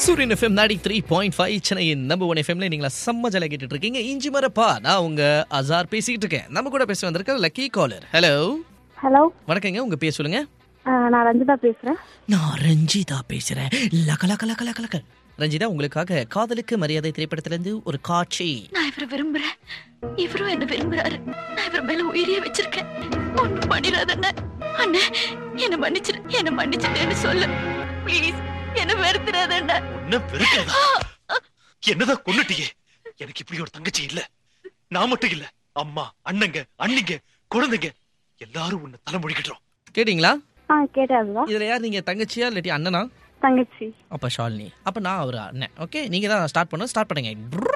சூரியன் FM ninety three point five சென்னையின் number one எஃப்எம்ல நீங்களா செம்ம ஜலை கேட்டுட்டு இருக்கீங்க இஞ்சி மரப்பா நான் உங்க அசார் பேசிக்கிட்டு இருக்கேன் நம்ம கூட பேச வந்திருக்க லக்கி காலர் ஹலோ ஹலோ வணக்கங்க உங்க பேர் சொல்லுங்க நான் ரஞ்சிதா பேசுறேன் நான் ரஞ்சிதா பேசுறேன் லக லக லக லக லக ரஞ்சிதா உங்களுக்காக காதலுக்கு மரியாதை திரைப்படத்திலிருந்து ஒரு காட்சி நான் இவரை விரும்புறேன் இவரும் என்ன விரும்புறாரு நான் இவர் மேல உயிரியே வச்சிருக்கேன் ஒண்ணும் பண்ணிடாத அண்ணன் அண்ணன் என்ன மன்னிச்சிரு என்ன மன்னிச்சிட்டேன்னு சொல்லு ப்ளீஸ் என்ன வெறுத்துறாத அண்ணன் உன்ன வெறுக்கிறதா என்னதான் கொன்னுட்டியே எனக்கு இப்படி ஒரு தங்கச்சி இல்ல நான் மட்டும் இல்ல அம்மா அண்ணங்க அண்ணிங்க குழந்தைங்க எல்லாரும் உன்னை தலைமொழிக்கிட்டோம் கேட்டிங்களா ஆ கேட்டேன் அதுதான் இதுல யார் நீங்க தங்கச்சியா இல்லாட்டி அண்ணனா தங்கச்சி அப்ப ஷாலினி அப்ப நான் அவர் அண்ணன் ஓகே நீங்க தான் ஸ்டார்ட் பண்ண ஸ்டார்ட் பண்ணுங்க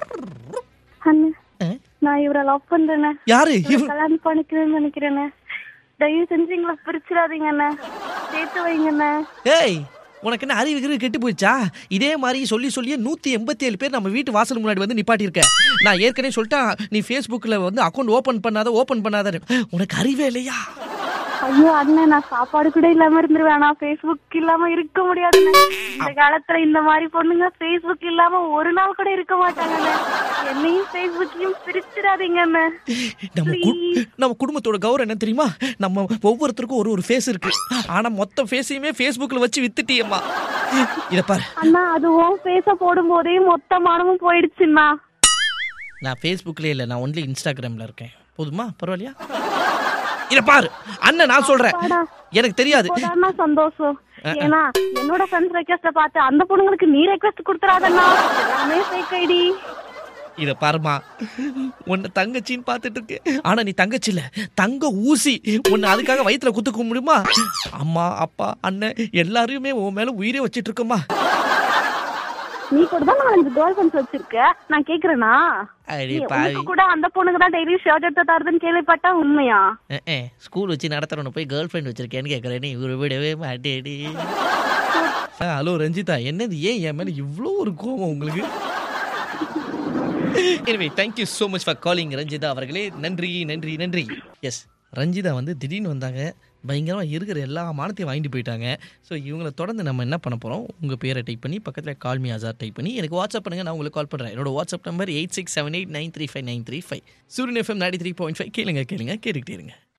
அண்ணன் ஆ? நான் இவரை லவ் பண்றேனே யாரு இவரை இவ- கல்யாணம் பண்ணிக்கிறேன்னு நினைக்கிறேனே தயவு செஞ்சு எங்களை பிரிச்சிடாதீங்க அண்ணே சேர்த்து வைங்க அண்ணே ஏய் உனக்கு என்ன அறிவு கிறிவு கெட்டு போயிடுச்சா இதே மாதிரி சொல்லி சொல்லியே நூத்தி எண்பத்தி ஏழு பேர் நம்ம வீட்டு வாசல் முன்னாடி வந்து நிப்பாட்டி இருக்க நான் ஏற்கனவே சொல்லிட்டேன் நீ ஃபேஸ்புக்ல வந்து அக்கௌண்ட் ஓபன் பண்ணாத ஓபன் பண்ணாத உனக்கு அறிவே இல்லையா ஐயோ அண்ணன் நான் சாப்பாடு கூட இல்லாம இருந்துருவேன் ஆனா ஃபேஸ்புக் இல்லாம இருக்க முடியாதுண்ணே இந்த காலத்துல இந்த மாதிரி பொண்ணுங்க ஃபேஸ்புக் இல்லாம ஒரு நாள் கூட இருக்க மாட்டாங்க அண்ணே என்னையும் ஃபேஸ்புக்கையும் பிரிச்சிடாதீங்க அண்ணே நம்ம கு- நம்ம குடும்பத்தோட கௌரவம் என்ன தெரியுமா நம்ம ஒவ்வொருத்தருக்கும் ஒரு ஒரு ஃபேஸ் இருக்கு ஆனா மொத்த ஃபேஸையுமே ஃபேஸ்புக்ல வச்சு வித்துட்டியம்மா இத பாரு அண்ணா அதுவும் பேச போடும் போதே மொத்த மானமும் போயிடுச்சுண்ணா நான் ஃபேஸ்புக்ல இல்ல நான் ஒன்லி இன்ஸ்டாகிராம்ல இருக்கேன் போதுமா பரவாயில்லையா இத பாரு அண்ணன் நான் சொல்றேன் அப்பாடா. எனக்கு தெரியாது இப்போதாண்ணா சந்தோஷம் ஏன்னா என்னோட ஃப்ரெண்ட்ஸ் ரெக்வஸ்ட பார்த்து அந்த பொண்ணுங்களுக்கு நீ ரெக்வஸ்ட் கொடுத்துறாதண்ணா எல்லாமே ஃபேக் ஐடி இத பாருமா உன்னை தங்கச்சின்னு பார்த்துட்டு இருக்கு ஆனா நீ தங்கச்சி இல்ல தங்க ஊசி உன்னை அதுக்காக வயித்துல குத்துக்க முடியுமா அம்மா அப்பா அண்ணன் எல்லாரையுமே உன் மேல உயிரே வச்சிட்டு இருக்கோமா நீ கூட தான் நாலஞ்சு கேர்ள் ஃப்ரெண்ட்ஸ் வச்சிருக்க நான் கேக்குறேனா அடி நீ பாவி உனக்கு கூட அந்த பொண்ணுக்கு தான் டெய்லி ஷர்ட் எடுத்து தருதுன்னு கேள்விப்பட்டா உண்மையா ஸ்கூல் வச்சு நடத்துறவன போய் கேர்ள் ஃப்ரெண்ட் வச்சிருக்கேன்னு கேட்கறேன் நீ இவரு விடவே மாட்டேடி ஹலோ ரஞ்சிதா என்னது ஏன் என் மேல இவ்வளோ ஒரு கோவம் உங்களுக்கு எனவே thank you so much for calling Ranjitha அவர்களே நன்றி நன்றி நன்றி எஸ் ரஞ்சிதா வந்து திடீர்னு வந்தாங்க பயங்கரமாக இருக்கிற எல்லா மானத்தையும் வாங்கிட்டு போயிட்டாங்க ஸோ இவங்களை தொடர்ந்து நம்ம என்ன பண்ண போகிறோம் உங்கள் பேரை டைப் பண்ணி பக்கத்தில் கால்மி ஆசார் டைப் பண்ணி எனக்கு வாட்ஸ்அப் பண்ணுங்கள் நான் உங்களுக்கு கால் பண்ணுறேன் என்னோட WhatsApp number eight six seven eight nine three five nine three five Suryan FM ninety three point five கேளுங்க கேளுங்க கேட்டுக்கிட்டே இருங்க